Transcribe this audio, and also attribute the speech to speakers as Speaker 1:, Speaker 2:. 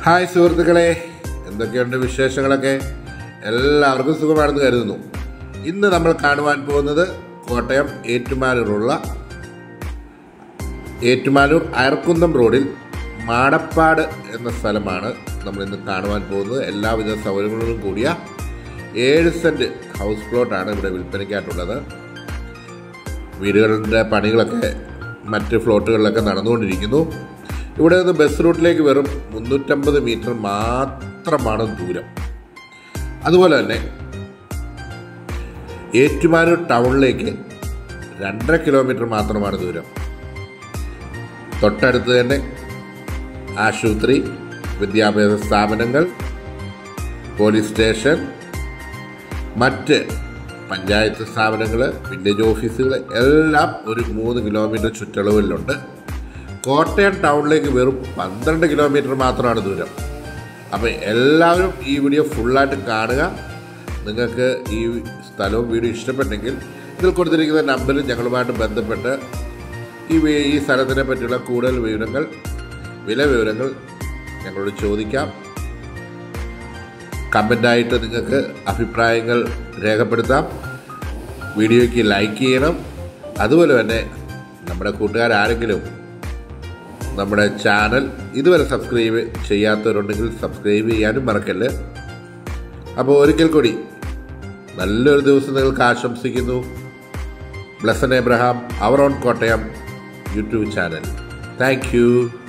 Speaker 1: hi സുഹൃത്തുക്കളെ എന്തൊക്കെയുണ്ട് വിശേഷങ്ങളൊക്കെ എല്ലാവർക്കും സുഖമാണെന്ന് കരുതുന്നു ഇന്ന് നമ്മൾ കാണുവാൻ പോകുന്നത് കോട്ടയം ഏറ്റുമാനൂരുള്ള ഏറ്റുമാനൂർ അയർക്കുന്നം റോഡിൽ മാടപ്പാട് എന്ന സ്ഥലമാണ് നമ്മൾ ഇന്ന് കാണുവാൻ പോകുന്നത് എല്ലാവിധ സൗകര്യങ്ങളോടും കൂടിയ ഏഴ് സെൻറ്റ് ഹൗസ് പ്ലോട്ടാണ് ഇവിടെ വിൽപ്പനയ്ക്കായിട്ടുള്ളത് വീടുകളുടെ പണികളൊക്കെ മറ്റ് ഫ്ലോട്ടുകളിലൊക്കെ നടന്നുകൊണ്ടിരിക്കുന്നു ഇവിടെ നിന്ന് ബസ് റൂട്ടിലേക്ക് വെറും മുന്നൂറ്റമ്പത് മീറ്റർ മാത്രമാണ് ദൂരം അതുപോലെ തന്നെ ഏറ്റുമാനൂർ ടൗണിലേക്ക് രണ്ടര കിലോമീറ്റർ മാത്രമാണ് ദൂരം തൊട്ടടുത്ത് തന്നെ ആശുപത്രി വിദ്യാഭ്യാസ സ്ഥാപനങ്ങൾ പോലീസ് സ്റ്റേഷൻ മറ്റ് പഞ്ചായത്ത് സ്ഥാപനങ്ങൾ വില്ലേജ് ഓഫീസുകൾ എല്ലാം ഒരു മൂന്ന് കിലോമീറ്റർ ചുറ്റളവിലുണ്ട് കോട്ടയം ടൗണിലേക്ക് വെറും പന്ത്രണ്ട് കിലോമീറ്റർ മാത്രമാണ് ദൂരം അപ്പോൾ എല്ലാവരും ഈ വീഡിയോ ഫുള്ളായിട്ട് കാണുക നിങ്ങൾക്ക് ഈ സ്ഥലവും വീഡിയോ ഇഷ്ടപ്പെട്ടെങ്കിൽ ഇതിൽ കൊടുത്തിരിക്കുന്ന നമ്പറിൽ ഞങ്ങളുമായിട്ട് ബന്ധപ്പെട്ട് ഈ വി- ഈ സ്ഥലത്തിനെ പറ്റിയുള്ള കൂടുതൽ വിവരങ്ങൾ വില വിവരങ്ങൾ ഞങ്ങളോട് ചോദിക്കാം കമൻ്റായിട്ട് നിങ്ങൾക്ക് അഭിപ്രായങ്ങൾ രേഖപ്പെടുത്താം വീഡിയോയ്ക്ക് ലൈക്ക് ചെയ്യണം അതുപോലെ തന്നെ നമ്മുടെ കൂട്ടുകാരാരെങ്കിലും നമ്മുടെ ചാനൽ ഇതുവരെ സബ്സ്ക്രൈബ് ചെയ്യാത്തവരുണ്ടെങ്കിൽ സബ്സ്ക്രൈബ് ചെയ്യാനും മറക്കല്ല് അപ്പോൾ ഒരിക്കൽ കൂടി നല്ലൊരു ദിവസം നിങ്ങൾക്ക് ആശംസിക്കുന്നു Blesson Abraham our own Kottayam YouTube channel thank U